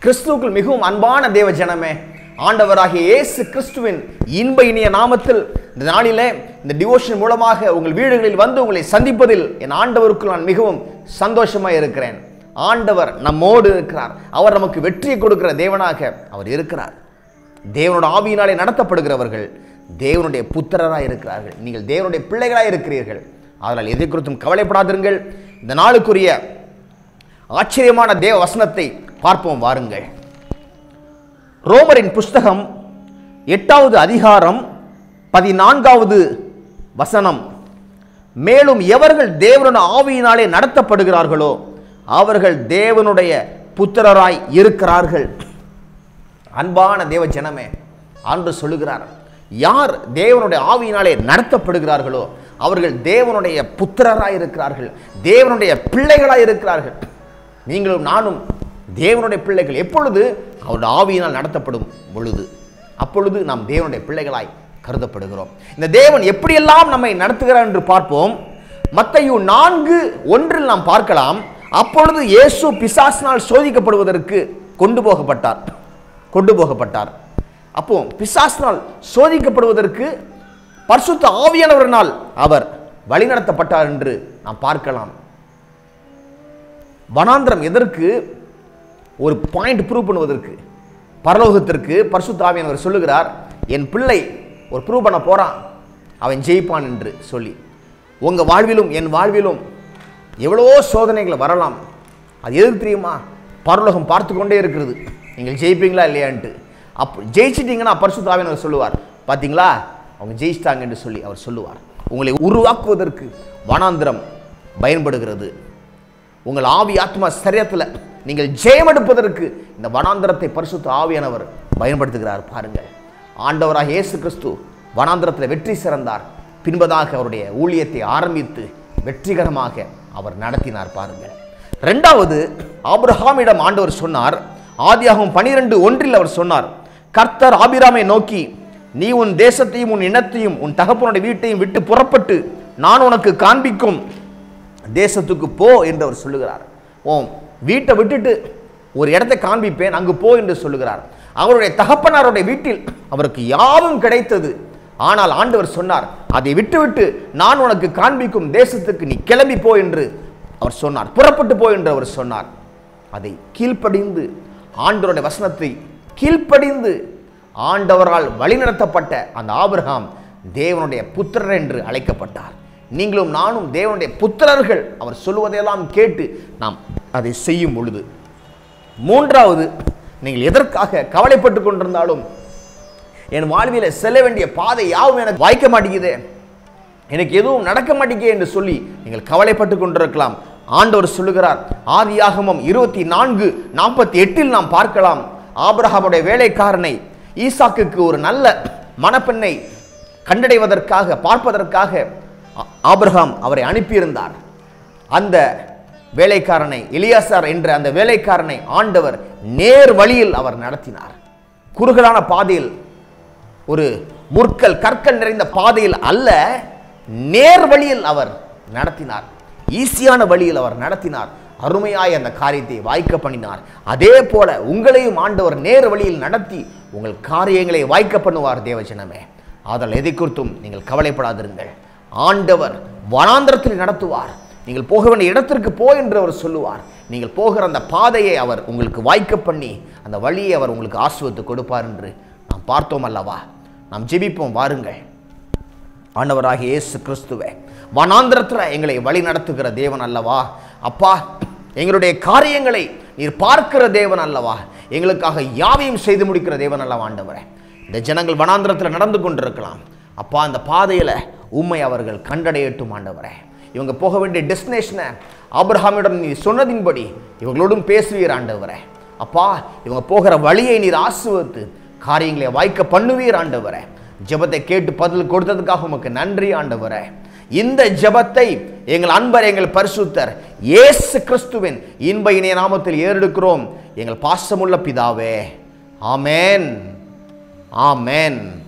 கிறிஸ்துவுக்குள் மிகவும் அன்பான தேவ ஜனமே ஆண்டவராகிய இயேசு கிறிஸ்துவின் இன்ப இனிய நாமத்தில் இந்த நாளிலே இந்த டிவோஷன் மூலமாக உங்கள் வீடுகளில் வந்து உங்களை சந்திப்பதில் என் ஆண்டவருக்குள் நான் மிகவும் சந்தோஷமாக இருக்கிறேன் ஆண்டவர் நம்மோடு இருக்கிறார் அவர் நமக்கு வெற்றியை கொடுக்கிற தேவனாக அவர் இருக்கிறார் தேவனோட ஆவியினாலே நடத்தப்படுகிறவர்கள் தேவனுடைய புத்திரராக இருக்கிறார்கள் நீங்கள் தேவனுடைய பிள்ளைகளாக இருக்கிறீர்கள் அதனால் எதை குறித்தும் கவலைப்படாதிருங்கள் இந்த நாளுக்குரிய ஆச்சரியமான தேவ வசனத்தை பார்ப்போம் வாருங்கள் ரோமரின் புஸ்தகம் எட்டாவது அதிகாரம் பதினான்காவது வசனம் மேலும் எவர்கள் தேவனுடைய ஆவியினாலே நடத்தப்படுகிறார்களோ அவர்கள் தேவனுடைய புத்திரராய் இருக்கிறார்கள் அன்பான தேவ ஜனமே ஆண்டு சொல்லுகிறார் யார் தேவனுடைய ஆவியினாலே நடத்தப்படுகிறார்களோ அவர்கள் தேவனுடைய புத்திரராய் இருக்கிறார்கள் தேவனுடைய பிள்ளைகளாய் இருக்கிறார்கள் நீங்களும் நானும் தேவனுடைய பிள்ளைகள் எப்பொழுது அவருடைய ஆவியினால் நடத்தப்படும் பொழுது அப்பொழுது நாம் தேவனுடைய பிள்ளைகளாய் கருதப்படுகிறோம் இந்த தேவன் எப்படியெல்லாம் நம்மை நடத்துகிறார் என்று பார்ப்போம் மத்தையு நான்கு ஒன்றில் நாம் பார்க்கலாம் அப்பொழுது இயேசு பிசாசினால் சோதிக்கப்படுவதற்கு கொண்டு போகப்பட்டார் கொண்டு போகப்பட்டார் அப்போ பிசாசினால் சோதிக்கப்படுவதற்கு பரிசுத்த ஆவியானவரினால் அவர் வழிநடத்தப்பட்டார் என்று நாம் பார்க்கலாம் வனாந்திரம் எதற்கு ஒரு பாயிண்ட் ப்ரூவ் பண்ணுவதற்கு பரலோகத்திற்கு பரிசுத்த ஆவியானவர் சொல்லுகிறார் என் பிள்ளை ஒரு ப்ரூவ் பண்ண போறான் அவன் ஜெயிப்பான் என்று சொல்லி உங்க வாழ்விலும் என் வாழ்விலும் எவ்வளவோ சோதனைகள் வரலாம் அது எதுக்கு தெரியுமா பரலோகம் பார்த்து கொண்டே இருக்கிறது நீங்கள் ஜெயிப்பீங்களா இல்லையான்ட்டு அப்போ ஜெயிச்சிட்டீங்கன்னா பரிசுத்த ஆவியானவர் சொல்லுவார் பார்த்தீங்களா அவங்க ஜெயிச்சிட்டாங்க என்று சொல்லி அவர் சொல்லுவார் உங்களை உருவாக்குவதற்கு வனாந்திரம் பயன்படுகிறது உங்கள் ஆவி ஆத்மா சரியத்தில் நீங்கள் ஜெயமெடுப்பதற்கு இந்த வனாந்திரத்தை பரிசுத்த ஆவியானவர் பயன்படுத்துகிறார் பாருங்கள் ஆண்டவராக இயேசு கிறிஸ்து வனாந்திரத்தில் வெற்றி சிறந்தார் பின்பதாக அவருடைய ஊழியத்தை ஆரம்பித்து வெற்றிகரமாக அவர் நடத்தினார் பாருங்கள் ரெண்டாவது ஆபிரஹாமிடம் ஆண்டவர் சொன்னார் ஆதியாகவும் பனிரெண்டு ஒன்றில் அவர் சொன்னார் கர்த்தர் ஆபிராமை நோக்கி நீ உன் தேசத்தையும் உன் இனத்தையும் உன் தகப்பனுடைய வீட்டையும் விட்டு புறப்பட்டு நான் உனக்கு காண்பிக்கும் தேசத்துக்கு போ என்று அவர் சொல்லுகிறார் ஓ வீட்டை விட்டுட்டு ஒரு இடத்தை காண்பிப்பேன் அங்கு போ என்று சொல்லுகிறார் அவருடைய தகப்பனாருடைய வீட்டில் அவருக்கு யாவும் கிடைத்தது ஆனால் ஆண்டவர் சொன்னார் அதை விட்டுவிட்டு நான் உனக்கு காண்பிக்கும் தேசத்துக்கு நீ கிளம்பி போ என்று அவர் சொன்னார் புறப்பட்டு போ என்று அவர் சொன்னார் அதை கீழ்ப்படிந்து ஆண்டவருடைய வசனத்தை கீழ்ப்படிந்து ஆண்டவரால் வழிநடத்தப்பட்ட அந்த ஆபிரகாம் தேவனுடைய புத்திரர் என்று அழைக்கப்பட்டார் நீங்களும் நானும் தேவனுடைய புத்திரர்கள் அவர் சொல்லுவதையெல்லாம் கேட்டு நாம் அதை செய்யும் பொழுது மூன்றாவது நீங்கள் எதற்காக கவலைப்பட்டு கொண்டிருந்தாலும் என் வாழ்வில செல்ல வேண்டிய பாதை யாவும் எனக்கு வாய்க்க மாட்டேங்குதே எனக்கு எதுவும் நடக்க மாட்டேங்கே என்று சொல்லி நீங்கள் கவலைப்பட்டு கொண்டிருக்கலாம் ஆண்டவர் சொல்லுகிறார் ஆதியாகமம் இருபத்தி நான்கு நாற்பத்தி எட்டில் நாம் பார்க்கலாம் ஆபிரகாமுடைய வேலைக்காரனை ஈசாக்குக்கு ஒரு நல்ல மணப்பெண்ணை கண்டடைவதற்காக பார்ப்பதற்காக ஆ- ஆபிரகாம் அவரை அனுப்பியிருந்தார் அந்த வேலைக்காரனை எலியாசார் என்ற அந்த வேலைக்காரனை ஆண்டவர் நேர் வழியில் அவர் நடத்தினார் குறுகலான பாதையில் ஒரு முற்கள் கற்கள் நிறைந்த பாதையில் அல்ல நேர் வழியில் அவர் நடத்தினார் ஈஸியான வழியில் அவர் நடத்தினார் அருமையாய் அந்த காரியத்தை வாய்க்க பண்ணினார் அதே போல உங்களையும் ஆண்டவர் நேர் வழியில் நடத்தி உங்கள் காரியங்களை வாய்க்க பண்ணுவார் தேவஜனமே ஆதல் எதை குறித்தும் நீங்கள் கவலைப்படாதிருங்கள் ஆண்டவர் வனாந்திரத்தில் நடத்துவார் நீங்கள் போக வேண்டிய இடத்திற்கு போ என்று அவர் சொல்லுவார் நீங்கள் போகிற அந்த பாதையை அவர் உங்களுக்கு வாய்க்க பண்ணி அந்த வழியை அவர் உங்களுக்கு ஆசுவத்து கொடுப்பார் என்று நாம் பார்த்தோம் அல்லவா நாம் ஜெபிப்போம் வாருங்கள் ஆண்டவராகிய இயேசு கிறிஸ்துவே வனாந்திரத்தில் எங்களை வழி நடத்துகிற தேவன் அல்லவா அப்பா எங்களுடைய காரியங்களை நீர் பார்க்கிற தேவன் அல்லவா எங்களுக்காக யாவையும் செய்து முடிக்கிற தேவன் அல்லவா ஆண்டவரே இந்த ஜனங்கள் வனாந்திரத்தில் நடந்து கொண்டிருக்கலாம் அப்பா அந்த பாதையில் உண்மை அவர்கள் கண்டடையட்டும் ஆண்டவரே இவங்க போக வேண்டிய டெஸ்டினேஷனை ஆபிரஹாமிடம் நீ சொன்னதின்படி இவங்களோடும் பேசுவீர் ஆண்டவரே அப்பா இவங்க போகிற வழியை நீர் ஆசுவத்து காரியங்களை வாய்க்க பண்ணுவீர் ஆண்டவரே ஜெபத்தை கேட்டு பதில் கொடுத்ததுக்காக உமக்கு நன்றி ஆண்டவரே இந்த ஜெபத்தை எங்கள் அன்பர் எங்கள் பரிசுத்தர் இயேசு கிறிஸ்துவின் இன்ப இணைய நாமத்தில் ஏறெடுக்கிறோம் எங்கள் பாசமுள்ள பிதாவே ஆமென் ஆமென்